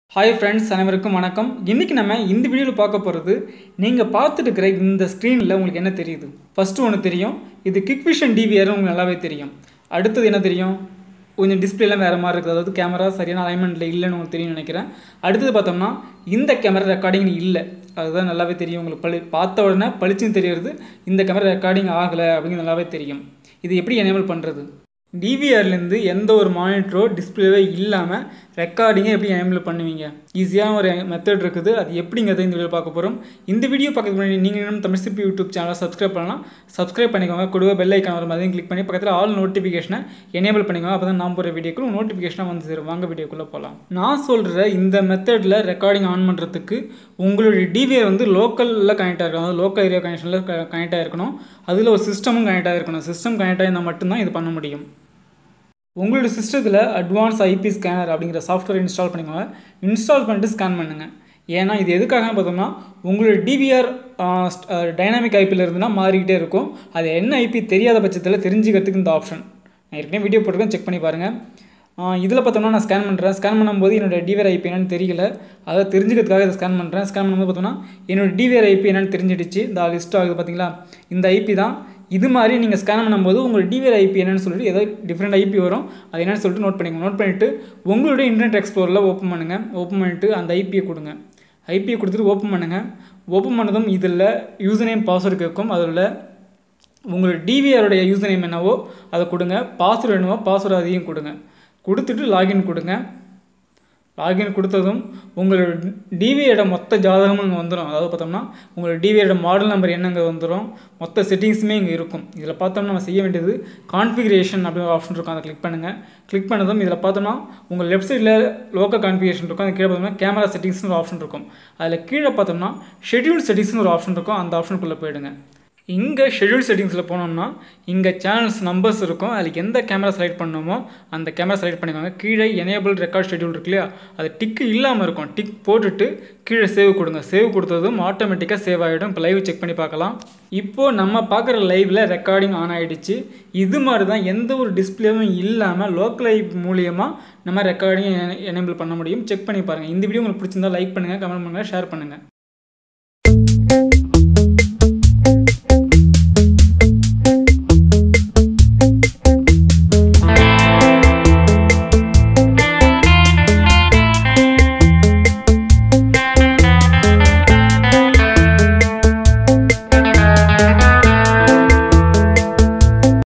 hi friends அனைவருக்கும் வணக்கம் இன்றைக்கி நம்ம இந்த வீடியோவில் பார்க்க போகிறது நீங்கள் பார்த்துட்டு இருக்கிற இந்த ஸ்க்ரீனில் உங்களுக்கு என்ன தெரியுது ஃபஸ்ட்டு ஒன்று தெரியும் இது கிக் விஷன் டிவிஆர் உங்களுக்கு நல்லாவே தெரியும் அடுத்தது என்ன தெரியும் கொஞ்சம் டிஸ்பிளேலாம் வேறு மாதிரி இருக்குது அதாவது கேமரா சரியான அலைன்மெண்ட்டில் இல்லைன்னு உங்களுக்கு தெரியும்னு நினைக்கிறேன் அடுத்தது பார்த்தோம்னா இந்த கேமரா ரெக்கார்டிங் இல்லை அதுதான் நல்லாவே தெரியும் உங்களுக்கு பளி பார்த்த உடனே பளிச்சுன்னு தெரியறது இந்த கேமரா ரெக்கார்டிங் ஆகலை அப்படிங்கிறது நல்லாவே தெரியும் இது எப்படி எனேபிள் பண்ணுறது டிவிஆர்லேருந்து எந்த ஒரு மானிட்டரோ டிஸ்பிளேவோ இல்லாமல் ரெக்கார்டிங்கை எப்படி எனேபிள் பண்ணுவீங்க ஈஸியான ஒரு மெத்தட் இருக்குது அது எப்படிங்கிறத இந்த வீடியோ பார்க்க போகிறோம் இந்த வீடியோ பார்க்கறதுக்கு முன்னாடி நீங்கள் இன்னும் தமிழ் சிப்பி யூடியூப் சேனலை சப்ஸ்கிரைப் பண்ணலாம் சப்ஸ்கிரைப் பண்ணிக்கோங்க கொடுவ பெல் ஐக்கான் வரும் அதையும் கிளிக் பண்ணி பக்கத்தில் ஆல் நோட்டிஃபிகேஷனை எனேபிள் பண்ணிக்கோங்க அப்போ தான் நான் போகிற வீடியோக்கு நோட்டிஃபிகேஷனாக வந்து சேரும் வாங்க வீடியோக்குள்ளே போகலாம் நான் சொல்கிற இந்த மெத்தடில் ரெக்கார்டிங் ஆன் பண்ணுறதுக்கு உங்களுடைய டிவிஆர் வந்து லோக்கலில் கனெக்ட் ஆகிருக்கணும் அதாவது லோக்கல் ஏரியா கனெக்ஷனில் கனெக்ட் ஆகிருக்கணும் அதில் ஒரு சிஸ்டமும் கனெக்ட் ஆகிருக்கணும் சிஸ்டம் கனெக்ட் ஆகிருந்தால் மட்டும்தான் இது பண்ண முடியும் உங்களோட சிஸ்டத்தில் அட்வான்ஸ் ஐபி ஸ்கேனர் அப்படிங்கிற சாஃப்ட்வேர் இன்ஸ்டால் பண்ணிக்கோங்க இன்ஸ்டால் பண்ணிட்டு ஸ்கேன் பண்ணுங்கள் ஏன்னா இது எதுக்காக பார்த்தோம்னா உங்களோட டிவிஆர் டைனாமிக் ஐபியில் இருந்துன்னா மாறிக்கிட்டே இருக்கும் அது என்ன ஐபி தெரியாத பட்சத்தில் தெரிஞ்சுக்கிறதுக்கு இந்த ஆப்ஷன் நான் ஏற்கனவே வீடியோ போட்டிருக்கேன் செக் பண்ணி பாருங்கள் இதில் பார்த்தோம்னா நான் ஸ்கேன் பண்ணுறேன் ஸ்கேன் பண்ணும்போது என்னோடய டிவிஆர் ஐபி என்னன்னு தெரியல அதை தெரிஞ்சுக்கிறதுக்காக இதை ஸ்கேன் பண்ணுறேன் ஸ்கேன் பண்ணும்போது பார்த்தோம்னா என்னோடய டிவிஆர் ஐபி என்னன்னு தெரிஞ்சிடுச்சு இந்த லிஸ்ட் ஆகுது பார்த்தீங்களா இந்த ஐபி தான் இது மாதிரி நீங்கள் ஸ்கேன் பண்ணும்போது உங்கள் டிவிஆர் ஐபி என்னன்னு சொல்லிட்டு ஏதோ டிஃப்ரெண்ட் ஐபி வரும் அது என்னன்னு சொல்லிட்டு நோட் பண்ணிக்கோங்க நோட் பண்ணிவிட்டு உங்களுடைய இன்டர்நெட் எக்ஸ்ப்ளோரில் ஓப்பன் பண்ணுங்கள் ஓப்பன் பண்ணிவிட்டு அந்த ஐபியை கொடுங்க ஐபியை கொடுத்துட்டு ஓப்பன் பண்ணுங்கள் ஓப்பன் பண்ணதும் இதில் யூசர் நேம் பாஸ்வேர்டு கேட்கும் அதில் உங்களோட டிவிஆருடைய யூசர் நேம் என்னவோ அதை கொடுங்க பாஸ்வேர்டு என்னவோ பாஸ்வேர்டு அதையும் கொடுங்க கொடுத்துட்டு லாகின் கொடுங்க லாகின் கொடுத்ததும் உங்களோட டிவியோட மொத்த ஜாதகமும் இங்கே வந்துடும் அதாவது பார்த்தோம்னா உங்களோட டிவியோட மாடல் நம்பர் என்னங்க வந்துடும் மொத்த செட்டிங்ஸுமே இங்கே இருக்கும் இதில் பார்த்தோம்னா நம்ம செய்ய வேண்டியது கான்ஃபிகரேஷன் அப்படின்னு ஒரு ஆப்ஷன் இருக்கும் அதை கிளிக் பண்ணுங்கள் கிளிக் பண்ணதும் இதில் பார்த்தோம்னா உங்கள் லெஃப்ட் சைடில் லோக்கல் கான்ஃபிகரேஷன் இருக்கும் அது கீழே பார்த்தோம்னா கேமரா செட்டிங்ஸ்னு ஒரு ஆப்ஷன் இருக்கும் அதில் கீழே பார்த்தோம்னா ஷெட்யூல் செட்டிங்ஸ்னு ஒரு ஆப்ஷன் இருக்கும் அந்த ஆப்ஷனுக்குள்ளே போயிடுங்க இங்கே ஷெட்யூல் செட்டிங்ஸில் போனோம்னா இங்கே சேனல்ஸ் நம்பர்ஸ் இருக்கும் அதில் எந்த கேமரா செலக்ட் பண்ணணுமோ அந்த கேமரா செலக்ட் பண்ணிக்கோங்க கீழே எனேபிள் ரெக்கார்ட் ஷெட்யூல் இருக்கு இல்லையா அது டிக்கு இல்லாமல் இருக்கும் டிக் போட்டுட்டு கீழே சேவ் கொடுங்க சேவ் கொடுத்ததும் ஆட்டோமேட்டிக்காக சேவ் ஆகிடும் இப்போ லைவ் செக் பண்ணி பார்க்கலாம் இப்போது நம்ம பார்க்குற லைவில் ரெக்கார்டிங் ஆன் ஆகிடுச்சு இது மாதிரி தான் எந்த ஒரு டிஸ்பிளேவும் இல்லாமல் லோக்கல் ஐப் மூலியமாக நம்ம ரெக்கார்டிங் எனேபிள் பண்ண முடியும் செக் பண்ணி பாருங்கள் இந்த வீடியோ உங்களுக்கு பிடிச்சிருந்தா லைக் பண்ணுங்கள் கமெண்ட் பண்ணுங்கள் ஷேர் பண்ணுங்கள்